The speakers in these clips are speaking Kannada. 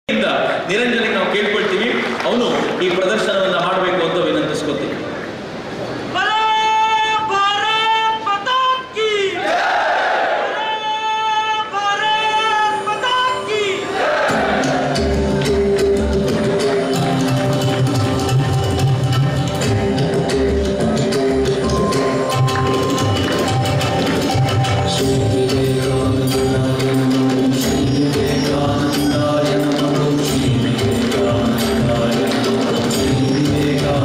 ಇಂದ ನಿರಂಜನಿಗೆ ನಾವು ಕೇಳ್ಕೊಳ್ತೀವಿ ಅವನು ಈ ಪ್ರದರ್ಶನವನ್ನ ಮಾಡಬೇಕು ಅಂತ ವಿನಂತಿಸ್ಕೊತೀವಿ भारत माता की भारत माता की ಶ್ರೀ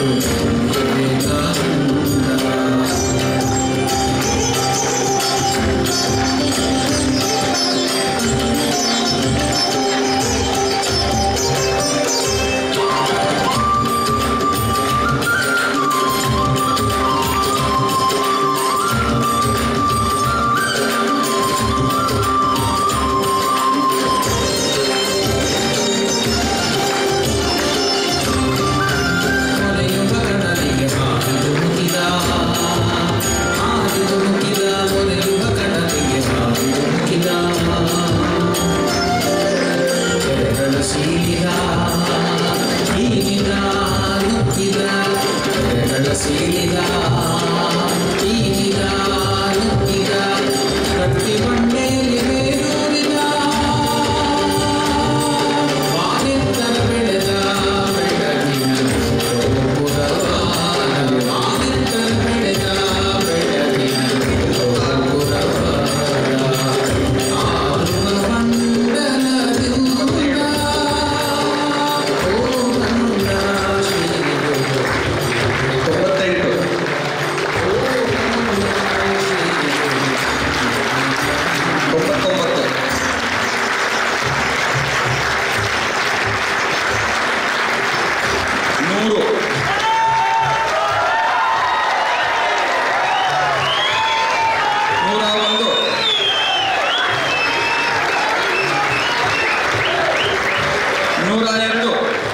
ಕಟ್ಟಿ ಬಂಡೆಯಲ್ಲಿ ಬೇರೂರಿದ ವಾನೆತ್ತರ ಬೆಳೆದ ಬೆಳಗಿನ ಗೋಪುರವ ವಾನೆತ್ತರ ಬೆಳೆದ ಬೆಳಗಿನ ಗೋಪುರವ ಆರುವ ಮಂಡಲದಿಂದ ಓ ಮಂಡ ಶ್ರೀ ತೊಂಬತ್ತೆಂಟು ತೊಂಬತ್ತೊಂಬತ್ತು ನೂರು ನೂರ ಒಂದು ನೂರ ಎರಡು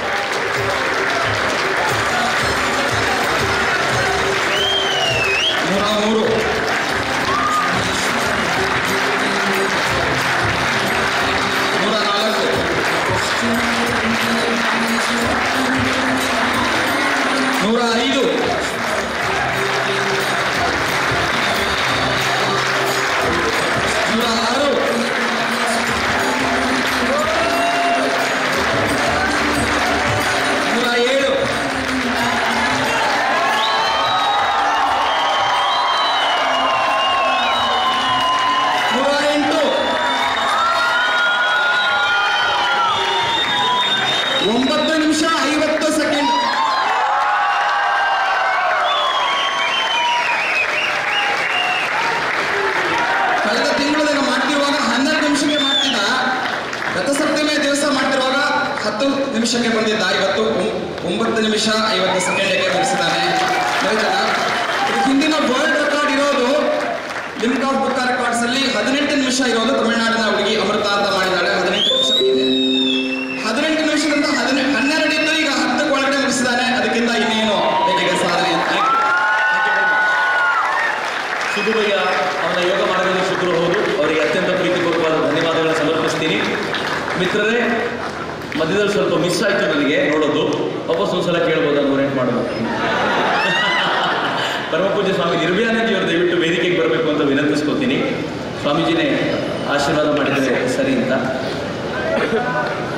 ನೂರ ಮೂರು ನೂರ ನಾಲ್ಕು ನೂರ ಐದು ನೂರ ಆರು ನೂರ ಏಳು ನೂರ ಎಂಟು ಒಂಬತ್ತು ನಿಮಿಷ ಐವತ್ತು ಸೆಕೆಂಡ್ ಕಳೆದ ತಿಂಗಳು ನಾನು ಮಾಡ್ತಿರುವಾಗ ಹನ್ನೆರಡು ನಿಮಿಷಕ್ಕೆ ಮಾಡ್ತಿದ್ದ ರಥಸಪ್ತಮಿಯ ದಿವಸ ಮಾಡ್ತಿರುವಾಗ ಹತ್ತು ನಿಮಿಷಕ್ಕೆ ಬಂದಿದ್ದ ಇವತ್ತು ಒಂ- ಒಂಬತ್ತು ನಿಮಿಷ ಐವತ್ತು ಸೆಕೆಂಡ್ಗೆ ಮುಗಿಸಿದ್ದಾನೆ ಆಯ್ತಾ? ಇದು ಹಿಂದಿನ ವರ್ಲ್ಡ್ ರೆಕಾರ್ಡ್ ಇರೋದು ಲಿಮಿಟ್ ಆಫ್ ಬುಕ್ ರೆಕಾರ್ಡ್ಸ್ ಅಲ್ಲಿ ಹದಿನೆಂಟು ನಿಮಿಷ ಇರೋದು ತಮಿಳುನಾಡಿನ ಹುಡುಗಿ ಅಮೃತ ಅಂತ ಮಾಡಿದ್ದಾಳೆ ಹದಿನೆಂಟು ನಿಮಿಷ ಇದೆ ಹದಿನೆಂಟು ನಿಮಿಷದಿಂದ ಹದಿನೆಂಟು ಹನ್ನೆರಡು ಇತ್ತು ಈಗ ಹತ್ತು ಒಳಗಡೆ ಮುಗಿಸಿದ್ದಾನೆ ಅದಕ್ಕಿಂತ ಇನ್ನೇನು ಬೇಕಿದೆ ಸಾಧನೆ ಅಂತ ಸುಗುಬಯ್ಯ ಅವನ ಯೋಗ ಮಾರ್ಗದಲ್ಲಿ ಶುಕ್ರು ಹೌದು ಅವರಿಗೆ ಅತ್ಯಂತ ಪ್ರೀತಿಪೂರ್ವಕವಾದ ಧನ್ಯವಾದಗಳನ್ನು ಸಮರ್ಪಿಸ್ತೀನಿ ಮಿತ್ರರೇ ಮಧ್ಯದಲ್ಲಿ ಸ್ವಲ್ಪ ಮಿಸ್ ಆಯ್ತು ನನಗೆ ನೋಡೋದು ವಾಪಸ್ ಒಂದ್ಸಲ ಕೇಳ್ಬೋದಾ ನೂರೆಂಟು ಮಾಡಬೇಕು ಪರಮಪೂಜ್ಯ ಸ್ವಾಮಿ ನಿರ್ಭಯಾನಂದಿಯವರು ದಯವಿಟ್ಟು ವೇದಿಕೆಗೆ ಬರಬೇಕು ಅಂತ ವಿನಂತಿಸ್ಕೊತೀನಿ ಸ್ವಾಮೀಜಿನೇ ಆಶೀರ್ವಾದ ಮಾಡಿದರೆ ಸರಿ ಅಂತ